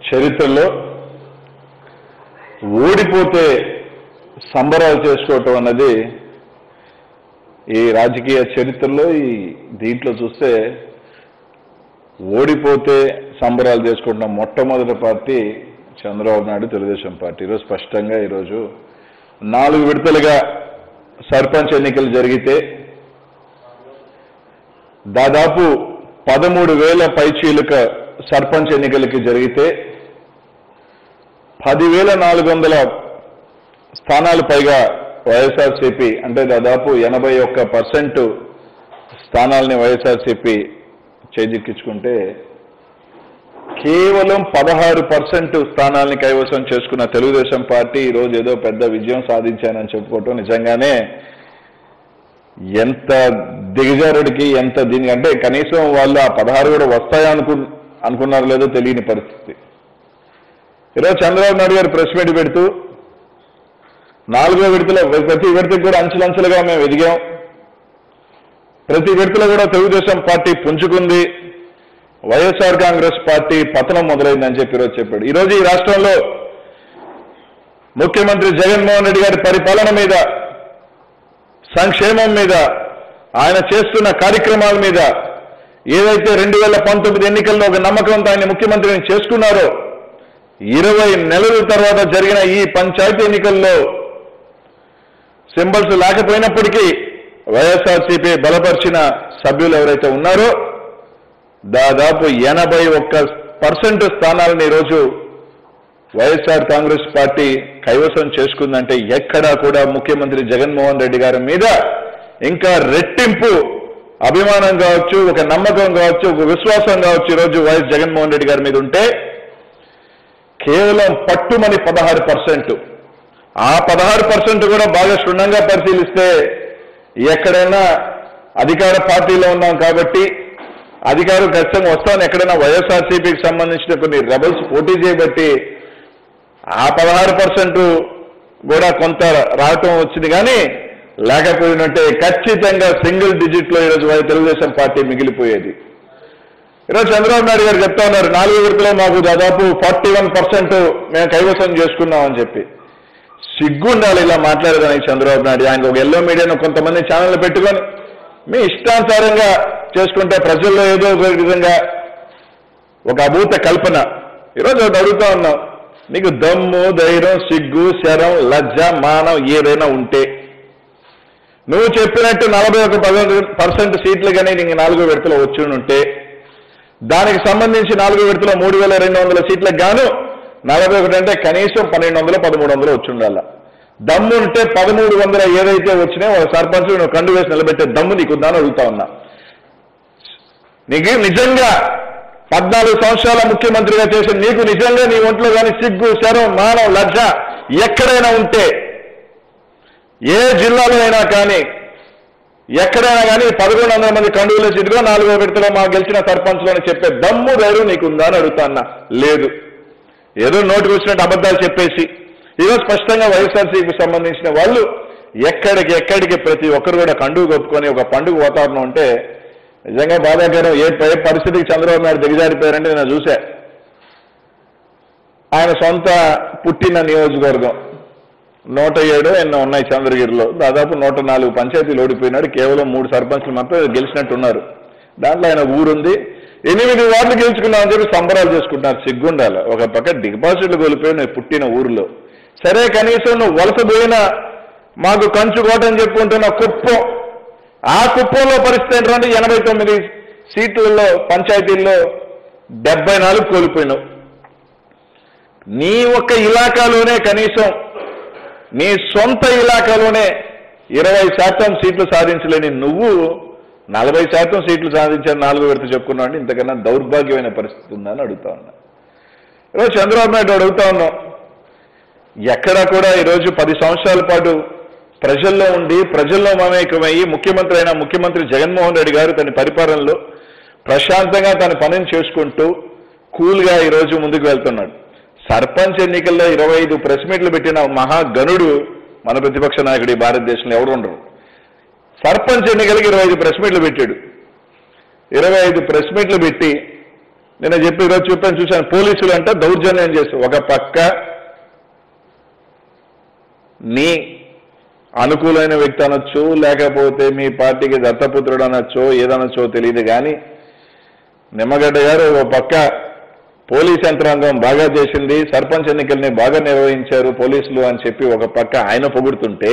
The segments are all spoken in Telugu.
చరిత్రలో ఓడిపోతే సంబరాలు చేసుకోవటం అన్నది ఈ రాజకీయ చరిత్రలో ఈ దీంట్లో చూస్తే ఓడిపోతే సంబరాలు చేసుకుంటున్న మొట్టమొదటి పార్టీ చంద్రబాబు నాయుడు తెలుగుదేశం పార్టీ ఈరోజు స్పష్టంగా ఈరోజు నాలుగు విడతలుగా సర్పంచ్ ఎన్నికలు జరిగితే దాదాపు పదమూడు వేల పైచీలుక సర్పంచ్ ఎన్నికలకి జరిగితే పదివేల నాలుగు వందల స్థానాలు పైగా వైఎస్ఆర్సీపీ అంటే దాదాపు ఎనభై ఒక్క పర్సెంట్ స్థానాలని వైఎస్ఆర్సీపీ చేజిక్కించుకుంటే కేవలం పదహారు పర్సెంట్ స్థానాల్ని కైవసం చేసుకున్న తెలుగుదేశం పార్టీ ఈరోజు ఏదో పెద్ద విజయం సాధించానని చెప్పుకోవటం నిజంగానే ఎంత దిగజారుడికి ఎంత దీనికి అంటే కనీసం వాళ్ళు ఆ పదహారు కూడా వస్తాయనుకు అనుకున్నారో లేదో తెలియని పరిస్థితి ఈరోజు చంద్రబాబు నాయుడు గారు ప్రెస్ మీట్ పెడుతూ నాలుగో విడతలో ప్రతి విడతకు కూడా అంచులంచులుగా మేము ఎదిగాం ప్రతి విడతలో కూడా తెలుగుదేశం పార్టీ పుంజుకుంది వైఎస్ఆర్ కాంగ్రెస్ పార్టీ పతనం మొదలైందని చెప్పి ఈరోజు చెప్పాడు ఈరోజు ఈ రాష్ట్రంలో ముఖ్యమంత్రి జగన్మోహన్ రెడ్డి గారి పరిపాలన మీద సంక్షేమం మీద ఆయన చేస్తున్న కార్యక్రమాల మీద ఏదైతే రెండు వేల పంతొమ్మిది ఎన్నికల్లో ఒక నమ్మకంతో ఆయన ముఖ్యమంత్రిని చేసుకున్నారో ఇరవై నెలల తర్వాత జరిగిన ఈ పంచాయతీ ఎన్నికల్లో సింబల్స్ లేకపోయినప్పటికీ వైఎస్ఆర్సీపీ బలపరిచిన సభ్యులు ఎవరైతే ఉన్నారో దాదాపు ఎనభై ఒక్క పర్సెంట్ స్థానాలను ఈరోజు వైఎస్ఆర్ కాంగ్రెస్ పార్టీ కైవసం చేసుకుందంటే ఎక్కడా కూడా ముఖ్యమంత్రి జగన్మోహన్ రెడ్డి గారి మీద ఇంకా రెట్టింపు అభిమానం కావచ్చు ఒక నమ్మకం కావచ్చు ఒక విశ్వాసం కావచ్చు ఈరోజు వైఎస్ జగన్మోహన్ రెడ్డి గారి మీద ఉంటే కేవలం పట్టుమని పదహారు పర్సెంట్ ఆ పదహారు పర్సెంట్ కూడా బాగా క్షుణ్ణంగా పరిశీలిస్తే ఎక్కడైనా అధికార పార్టీలో ఉన్నాం కాబట్టి అధికారం ఖచ్చితంగా వస్తాను ఎక్కడైనా వైఎస్ఆర్సీపీకి సంబంధించిన కొన్ని రెబల్స్ పోటీ చేయబట్టి ఆ పదహారు పర్సెంట్ కూడా కొంత రావటం వచ్చింది కానీ లేకపోయినట్టే ఖచ్చితంగా సింగిల్ డిజిట్ లో ఈరోజు వై- తెలుగుదేశం పార్టీ మిగిలిపోయేది ఈరోజు చంద్రబాబు నాయుడు గారు చెప్తా ఉన్నారు నాలుగు విడతలో మాకు దాదాపు ఫార్టీ వన్ పర్సెంట్ మేము కైవసం చేసుకున్నామని చెప్పి సిగ్గుండాలి ఇలా మాట్లాడేదానికి చంద్రబాబు నాయుడు ఆయన ఒక ఎల్లో మీడియాను కొంతమంది ఛానళ్ళు పెట్టుకొని మీ ఇష్టానుసారంగా చేసుకుంటే ప్రజల్లో ఏదో ఒక విధంగా ఒక అభూత కల్పన ఈరోజు ఒకటి అడుగుతా ఉన్నాం నీకు దమ్ము ధైర్యం సిగ్గు శరం లజ్జ మానం ఏదైనా ఉంటే నువ్వు చెప్పినట్టు నలభై ఒక పర్సెంట్ సీట్లు కానీ నీకు నాలుగో విడతలో వచ్చి ఉంటే దానికి సంబంధించి నాలుగో విడతలో మూడు వేల రెండు వందల సీట్లకు గాను నలభై ఒకటి అంటే కనీసం పన్నెండు వందలు పదమూడు వందలు వచ్చి ఉండాల దమ్ము ఉంటే పదమూడు వందల ఏదైతే వచ్చినాయో ఒక సర్పంచ్ నువ్వు కండు వేసి నిలబెట్టే దమ్ము నీకు ఉందని అడుగుతా ఉన్నా నీకు నిజంగా పద్నాలుగు సంవత్సరాల ముఖ్యమంత్రిగా చేసిన నీకు నిజంగా నీ ఒంట్లో కానీ సిగ్గు శరం మానం లజ్జ ఎక్కడైనా ఉంటే ఏ జిల్లాలో అయినా కానీ ఎక్కడైనా కానీ పదకొండు వందల మంది కండువుల సీటుగా నాలుగో విడతలో మా గెలిచిన సర్పంచ్లు అని చెప్పే దమ్ము ధైర్యం నీకుందా అని అడుగుతా అన్నా లేదు ఏదో నోటికి వచ్చినట్టు అబద్ధాలు చెప్పేసి ఈరోజు స్పష్టంగా వైఎస్ఆర్సీకి సంబంధించిన వాళ్ళు ఎక్కడికి ఎక్కడికి ప్రతి ఒక్కరు కూడా కండువు కొట్టుకొని ఒక పండుగ వాతావరణం ఉంటే నిజంగా బాధాకరం ఏ ఏ పరిస్థితికి చంద్రబాబు నాయుడు దిగజారిపోయారంటే నేను చూసా ఆయన సొంత పుట్టిన నియోజకవర్గం నూట ఏడు ఎన్నో ఉన్నాయి చంద్రగిరిలో దాదాపు నూట నాలుగు పంచాయతీలు ఓడిపోయినాడు కేవలం మూడు సర్పంచ్లు మాత్రం గెలిచినట్టున్నారు దాంట్లో ఆయన ఊరుంది ఎనిమిది వార్డులు గెలుచుకున్నామని చెప్పి సంబరాలు చేసుకుంటున్నారు సిగ్గుండాలి ఒక పక్క డిపాజిట్లు కోల్పోయి నువ్వు పుట్టిన ఊరిలో సరే కనీసం నువ్వు వలస పోయిన మాకు కంచు కోట అని చెప్పుకుంటున్న కుప్పం ఆ కుప్పంలో పరిస్థితి ఏంటంటే ఎనభై తొమ్మిది సీట్లలో పంచాయతీల్లో డెబ్బై నాలుగు కోల్పోయినావు నీ ఒక్క ఇలాకాలోనే కనీసం నీ సొంత ఇలాకాలోనే ఇరవై శాతం సీట్లు సాధించలేని నువ్వు నలభై శాతం సీట్లు సాధించాను నాలుగో విడత చెప్పుకున్నావు అంటే ఇంతకన్నా దౌర్భాగ్యమైన పరిస్థితి ఉందని అడుగుతా ఉన్నా ఈరోజు చంద్రబాబు నాయుడు అడుగుతా ఉన్నాం ఎక్కడా కూడా ఈరోజు పది సంవత్సరాల పాటు ప్రజల్లో ఉండి ప్రజల్లో మమేకమయ్యి ముఖ్యమంత్రి అయిన ముఖ్యమంత్రి జగన్మోహన్ రెడ్డి గారు తన పరిపాలనలో ప్రశాంతంగా తన పనిని చేసుకుంటూ కూల్గా ఈరోజు ముందుకు వెళ్తున్నాడు సర్పంచ్ ఎన్నికల్లో ఇరవై ఐదు ప్రెస్ మీట్లు పెట్టిన మహాగణుడు మన ప్రతిపక్ష నాయకుడు ఈ భారతదేశంలో ఎవరు ఉండరు సర్పంచ్ ఎన్నికలకి ఇరవై ఐదు ప్రెస్ మీట్లు పెట్టాడు ఇరవై ఐదు ప్రెస్ మీట్లు పెట్టి నేను చెప్పి ఈరోజు చెప్పాను చూశాను పోలీసులు అంటే దౌర్జన్యం చేస్తారు ఒక పక్క నీ అనుకూలమైన వ్యక్తి అనొచ్చు లేకపోతే మీ పార్టీకి దత్తపుత్రుడు అనొచ్చో ఏదనొచ్చో తెలియదు కానీ నిమ్మగడ్డ గారు ఓ పక్క పోలీస్ యంత్రాంగం బాగా చేసింది సర్పంచ్ ఎన్నికల్ని బాగా నిర్వహించారు పోలీసులు అని చెప్పి ఒక పక్క ఆయన పొగుడుతుంటే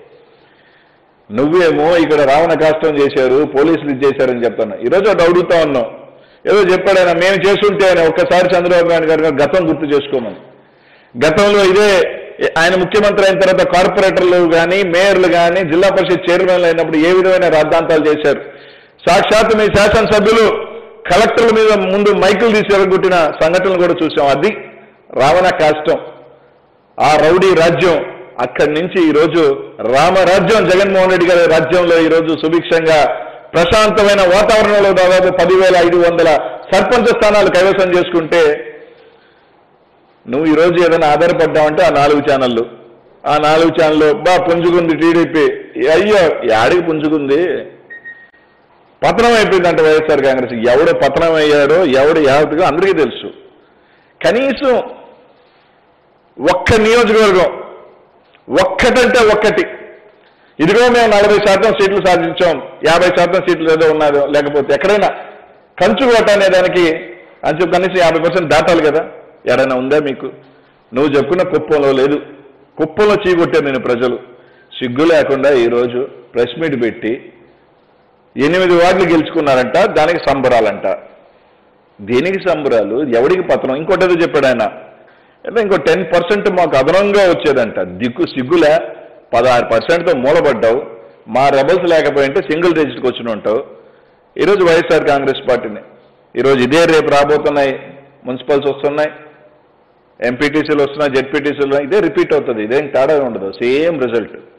నువ్వేమో ఇక్కడ రావణ కాష్టం చేశారు పోలీసులు ఇది చేశారని చెప్తాను ఈరోజు ఒకటి అడుగుతా ఉన్నాం ఏదో చెప్పాడు ఆయన మేము చేస్తుంటే ఆయన ఒక్కసారి చంద్రబాబు నాయుడు గారు గతం గుర్తు చేసుకోమని గతంలో ఇదే ఆయన ముఖ్యమంత్రి అయిన తర్వాత కార్పొరేటర్లు కానీ మేయర్లు కానీ జిల్లా పరిషత్ చైర్మన్లు అయినప్పుడు ఏ విధమైన రాద్ధాంతాలు చేశారు సాక్షాత్ మీ శాసనసభ్యులు కలెక్టర్ల మీద ముందు మైకులు తీసి ఎరగొట్టిన సంఘటనలు కూడా చూసాం అది రావణ కాష్టం ఆ రౌడీ రాజ్యం అక్కడి నుంచి ఈరోజు రామరాజ్యం జగన్మోహన్ రెడ్డి గారి రాజ్యంలో ఈరోజు సుభిక్షంగా ప్రశాంతమైన వాతావరణంలో దాదాపు పదివేల ఐదు వందల సర్పంచ్ స్థానాలు కైవసం చేసుకుంటే నువ్వు ఈరోజు ఏదైనా ఆధారపడ్డావంటే ఆ నాలుగు ఛానళ్ళు ఆ నాలుగు ఛానళ్ళు బా పుంజుకుంది టీడీపీ అయ్యో యాడికి పుంజుకుంది పతనం అయిపోయిందంట వైఎస్ఆర్ కాంగ్రెస్ ఎవడు పతనం అయ్యాడో ఎవడు యావతిగా అందరికీ తెలుసు కనీసం ఒక్క నియోజకవర్గం ఒక్కటంటే ఒక్కటి ఇదిగో మేము నలభై శాతం సీట్లు సాధించాం యాభై శాతం సీట్లు ఏదో ఉన్నదో లేకపోతే ఎక్కడైనా కంచుకోట అనే దానికి అని చెప్పి కనీసం యాభై పర్సెంట్ దాటాలి కదా ఎడైనా ఉందా మీకు నువ్వు చెప్పుకున్న కుప్పంలో లేదు కుప్పంలో చీకొట్టారు నేను ప్రజలు సిగ్గు లేకుండా ఈరోజు ప్రెస్ మీట్ పెట్టి ఎనిమిది వార్డులు గెలుచుకున్నారంట దానికి సంబరాలంట దేనికి సంబరాలు ఎవడికి పతనం ఇంకోటి ఏదో చెప్పాడు ఆయన అంటే ఇంకో టెన్ పర్సెంట్ మాకు అదనంగా వచ్చేదంట దిక్కు సిగ్గులే పదహారు పర్సెంట్తో మూలపడ్డావు మా రెబల్స్ లేకపోయింటే సింగిల్ డిజిట్కి వచ్చిన ఉంటావు ఈరోజు వైఎస్ఆర్ కాంగ్రెస్ పార్టీని ఈరోజు ఇదే రేపు రాబోతున్నాయి మున్సిపల్స్ వస్తున్నాయి ఎంపీటీసీలు వస్తున్నాయి జెడ్పీటీసీలు ఇదే రిపీట్ అవుతుంది ఇదేం తేడా ఉండదు సేమ్ రిజల్ట్